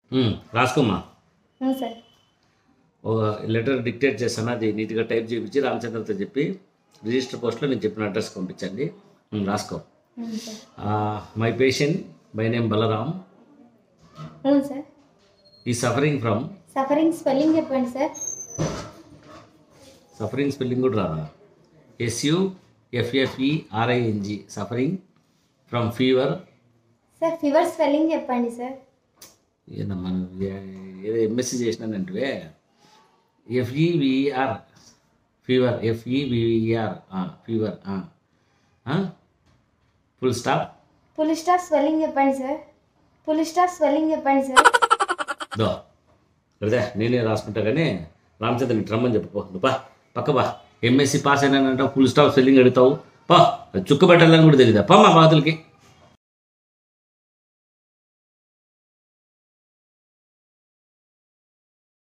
ఉమ్, రాసుకోమ్మా అవును సార్ ఒక letter dictate చేస్తాను అది నీట్గా టైప్ చేయించి రామచంద్రతో చెప్పి రిజిస్టర్ పోస్ట్లో నేను చెప్పిన అడ్రస్ పంపించండి ఉమ్, రాసుకో అవును sir my patient by name Balram అవును సార్ ఈ సఫరింగ్ ఫ్రమ్ సఫరింగ్ స్పెల్లింగ్ చెప్పండి సార్ సఫరింగ్ స్పెల్లింగ్ కూడా రాదా S U F F E R I N G suffering from fever sir fever spelling చెప్పండి సార్ ఏందమ్మా నువ్వు ఏ- ఏదో ఎంఎస్సి చేసినానంటే F E V R fever F E V R fever full stop పులి స్టాప్ స్పెల్లింగ్ చెప్పండి సార్ పులి స్టాప్ స్పెల్లింగ్ చెప్పండి సార్ దో అదే నేనే రాసుకుంటా కానీ రామచంద్ర నీకు రమ్మని చెప్పు నువ్వు పా పక్క బా ఎంఎస్సి పాస్ అయినానంటావు ఫుల్ స్టాప్ స్పెల్లింగ్ అడుగుతావు పా చుక్క పెట్టాలని కూడా తెలియదా పా మా బాతులకి